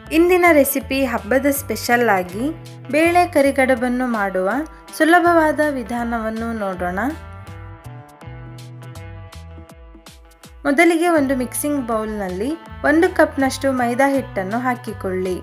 ಇಂದಿನ ರೆಸಿಪಿ ಹಬ್ಬದ ಸ್ಪೆಷಲ್ ಆಗಿ ಬೇಳೆ ಕರಿಗಡಬನ್ನು ಮಾಡುವ ಸುಲಭವಾದ ವಿಧಾನವನ್ನು ನೋಡೋಣ ಮೊದಲಿಗೆ ಒಂದು ಮಿಕ್ಸಿಂಗ್ ಬೌಲ್ನಲ್ಲಿ ಒಂದು ಕಪ್ನಷ್ಟು ಮೈದಾ ಹಿಟ್ಟನ್ನು ಹಾಕಿಕೊಳ್ಳಿ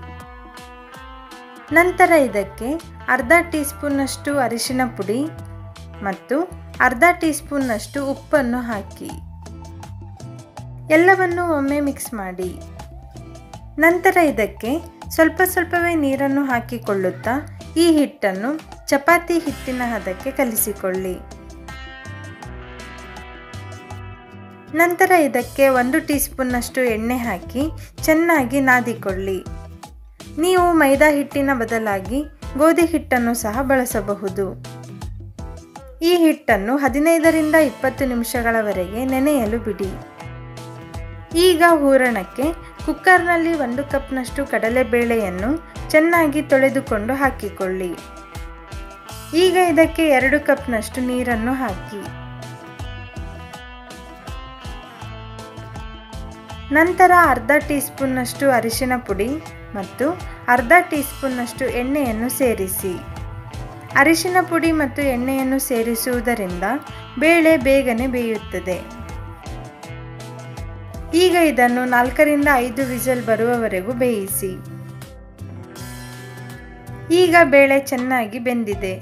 ನಂತರ ಇದಕ್ಕೆ ಅರ್ಧ ಟೀ ಸ್ಪೂನ್ನಷ್ಟು ಅರಿಶಿನ ಪುಡಿ ಮತ್ತು ಅರ್ಧ ಟೀ ಸ್ಪೂನ್ನಷ್ಟು ಉಪ್ಪನ್ನು ಹಾಕಿ ಎಲ್ಲವನ್ನು ಒಮ್ಮೆ ಮಿಕ್ಸ್ ಮಾಡಿ ನಂತರ ಇದಕ್ಕೆ ಸ್ವಲ್ಪ ಸ್ವಲ್ಪವೇ ನೀರನ್ನು ಹಾಕಿಕೊಳ್ಳುತ್ತಾ ಈ ಹಿಟ್ಟನ್ನು ಚಪಾತಿ ಹಿಟ್ಟಿನ ಹದಕ್ಕೆ ಕಲಿಸಿಕೊಳ್ಳಿ ನಂತರ ಇದಕ್ಕೆ ಒಂದು ಟೀ ಸ್ಪೂನ್ನಷ್ಟು ಎಣ್ಣೆ ಹಾಕಿ ಚೆನ್ನಾಗಿ ನಾದಿಕೊಳ್ಳಿ ನೀವು ಮೈದಾ ಹಿಟ್ಟಿನ ಬದಲಾಗಿ ಗೋಧಿ ಹಿಟ್ಟನ್ನು ಸಹ ಬಳಸಬಹುದು ಈ ಹಿಟ್ಟನ್ನು ಹದಿನೈದರಿಂದ ಇಪ್ಪತ್ತು ನಿಮಿಷಗಳವರೆಗೆ ನೆನೆಯಲು ಬಿಡಿ ಈಗ ಹೂರಣಕ್ಕೆ ಕುಕ್ಕರ್ನಲ್ಲಿ ಒಂದು ಕಪ್ನಷ್ಟು ಕಡಲೆಬೇಳೆಯನ್ನು ಚೆನ್ನಾಗಿ ತೊಳೆದುಕೊಂಡು ಹಾಕಿಕೊಳ್ಳಿ ಈಗ ಇದಕ್ಕೆ ಎರಡು ಕಪ್ನಷ್ಟು ನೀರನ್ನು ಹಾಕಿ ನಂತರ ಅರ್ಧ ಟೀ ಸ್ಪೂನ್ನಷ್ಟು ಅರಿಶಿನ ಪುಡಿ ಮತ್ತು ಅರ್ಧ ಟೀ ಸ್ಪೂನ್ನಷ್ಟು ಎಣ್ಣೆಯನ್ನು ಸೇರಿಸಿ ಅರಿಶಿನ ಪುಡಿ ಮತ್ತು ಎಣ್ಣೆಯನ್ನು ಸೇರಿಸುವುದರಿಂದ ಬೇಳೆ ಬೇಗನೆ ಬೇಯುತ್ತದೆ ಈಗ ಇದನ್ನು ನಾಲ್ಕರಿಂದ ಐದು ವಿಸಲ್ ಬರುವವರೆಗೂ ಬೇಯಿಸಿ ಈಗ ಬೇಳೆ ಚೆನ್ನಾಗಿ ಬೆಂದಿದೆ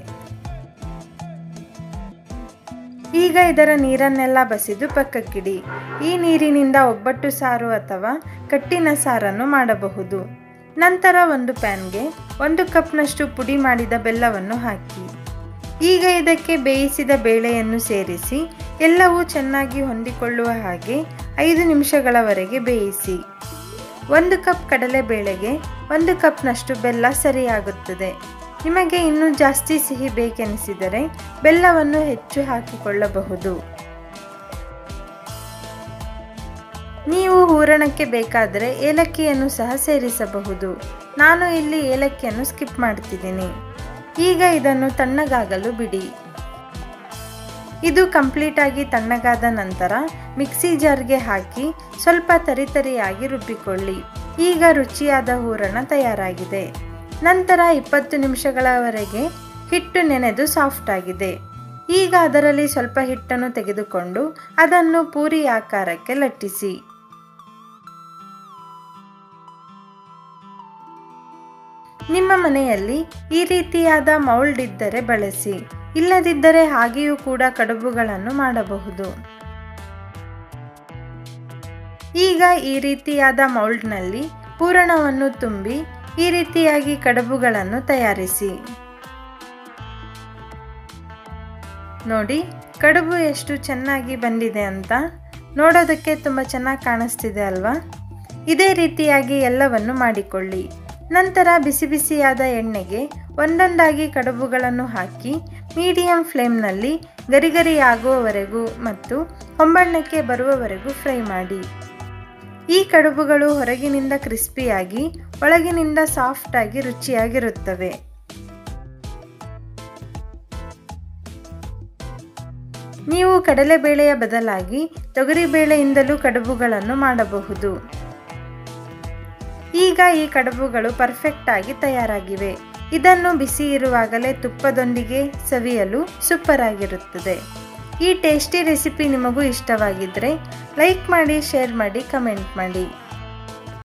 ಈಗ ಇದರ ನೀರನ್ನೆಲ್ಲ ಬಸಿದು ಪಕ್ಕಕ್ಕಿಡಿ ಈ ನೀರಿನಿಂದ ಒಬ್ಬಟ್ಟು ಸಾರು ಅಥವಾ ಕಟ್ಟಿನ ಸಾರನ್ನು ಮಾಡಬಹುದು ನಂತರ ಒಂದು ಪ್ಯಾನ್ಗೆ ಒಂದು ಕಪ್ನಷ್ಟು ಪುಡಿ ಮಾಡಿದ ಬೆಲ್ಲವನ್ನು ಹಾಕಿ ಈಗ ಇದಕ್ಕೆ ಬೇಯಿಸಿದ ಬೇಳೆಯನ್ನು ಸೇರಿಸಿ ಎಲ್ಲವೂ ಚೆನ್ನಾಗಿ ಹೊಂದಿಕೊಳ್ಳುವ ಹಾಗೆ ಐದು ನಿಮಿಷಗಳವರೆಗೆ ಬೇಯಿಸಿ ಒಂದು ಕಪ್ ಕಡಲೆಬೇಳೆಗೆ ಒಂದು ಕಪ್ನಷ್ಟು ಬೆಲ್ಲ ಸರಿಯಾಗುತ್ತದೆ ನಿಮಗೆ ಇನ್ನೂ ಜಾಸ್ತಿ ಸಿಹಿ ಬೇಕೆನಿಸಿದರೆ ಬೆಲ್ಲವನ್ನು ಹೆಚ್ಚು ಹಾಕಿಕೊಳ್ಳಬಹುದು ನೀವು ಹೂರಣಕ್ಕೆ ಬೇಕಾದರೆ ಏಲಕ್ಕಿಯನ್ನು ಸಹ ಸೇರಿಸಬಹುದು ನಾನು ಇಲ್ಲಿ ಏಲಕ್ಕಿಯನ್ನು ಸ್ಕಿಪ್ ಮಾಡ್ತಿದ್ದೀನಿ ಈಗ ಇದನ್ನು ತಣ್ಣಗಾಗಲು ಬಿಡಿ ಇದು ಕಂಪ್ಲೀಟ್ ಆಗಿ ತಣ್ಣಗಾದ ನಂತರ ಮಿಕ್ಸಿ ಜಾರ್ಗೆ ಹಾಕಿ ಸ್ವಲ್ಪ ತರಿತರಿಯಾಗಿ ರುಬ್ಬಿಕೊಳ್ಳಿ ಈಗ ರುಚಿಯಾದ ಹೂರಣ ತಯಾರಾಗಿದೆ ನಂತರ ಇಪ್ಪತ್ತು ನಿಮಿಷಗಳವರೆಗೆ ಹಿಟ್ಟು ನೆನೆದು ಸಾಫ್ಟ್ ಆಗಿದೆ ಈಗ ಅದರಲ್ಲಿ ಸ್ವಲ್ಪ ಹಿಟ್ಟನ್ನು ತೆಗೆದುಕೊಂಡು ಅದನ್ನು ಪೂರಿ ಆಕಾರಕ್ಕೆ ಲಟ್ಟಿಸಿ ನಿಮ್ಮ ಮನೆಯಲ್ಲಿ ಈ ರೀತಿಯಾದ ಮೌಲ್ಡ್ ಇದ್ದರೆ ಬಳಸಿ ಇಲ್ಲದಿದ್ದರೆ ಹಾಗೆಯೂ ಕೂಡ ಕಡುಬುಗಳನ್ನು ಮಾಡಬಹುದು ಈಗ ಈ ರೀತಿಯಾದ ಮೌಲ್ಡ್ನಲ್ಲಿ ಪೂರಣವನ್ನು ತುಂಬಿ ಈ ರೀತಿಯಾಗಿ ಕಡುಬುಗಳನ್ನು ತಯಾರಿಸಿ ನೋಡಿ ಕಡುಬು ಎಷ್ಟು ಚೆನ್ನಾಗಿ ಬಂದಿದೆ ಅಂತ ನೋಡೋದಕ್ಕೆ ತುಂಬ ಚೆನ್ನಾಗಿ ಕಾಣಿಸ್ತಿದೆ ಅಲ್ವಾ ಇದೇ ರೀತಿಯಾಗಿ ಎಲ್ಲವನ್ನು ಮಾಡಿಕೊಳ್ಳಿ ನಂತರ ಬಿಸಿ ಬಿಸಿಯಾದ ಎಣ್ಣೆಗೆ ಒಂದೊಂದಾಗಿ ಕಡುಬುಗಳನ್ನು ಹಾಕಿ ಮೀಡಿಯಂ ಫ್ಲೇಮ್ನಲ್ಲಿ ಗರಿಗರಿಯಾಗುವವರೆಗೂ ಮತ್ತು ಹೊಂಬಣ್ಣಕ್ಕೆ ಬರುವವರೆಗೂ ಫ್ರೈ ಮಾಡಿ ಈ ಕಡುಬುಗಳು ಹೊರಗಿನಿಂದ ಕ್ರಿಸ್ಪಿಯಾಗಿ ಒಳಗಿನಿಂದ ಸಾಫ್ಟಾಗಿ ರುಚಿಯಾಗಿರುತ್ತವೆ ನೀವು ಕಡಲೆಬೇಳೆಯ ಬದಲಾಗಿ ತೊಗರಿಬೇಳೆಯಿಂದಲೂ ಕಡುಬುಗಳನ್ನು ಮಾಡಬಹುದು ಈಗ ಈ ಕಡುಬುಗಳು ಪರ್ಫೆಕ್ಟ್ ಆಗಿ ತಯಾರಾಗಿವೆ ಇದನ್ನು ಬಿಸಿ ಇರುವಾಗಲೇ ತುಪ್ಪದೊಂದಿಗೆ ಸವಿಯಲು ಸೂಪರ್ ಆಗಿರುತ್ತದೆ ಈ ಟೇಸ್ಟಿ ರೆಸಿಪಿ ನಿಮಗೂ ಇಷ್ಟವಾಗಿದ್ದರೆ ಲೈಕ್ ಮಾಡಿ ಶೇರ್ ಮಾಡಿ ಕಮೆಂಟ್ ಮಾಡಿ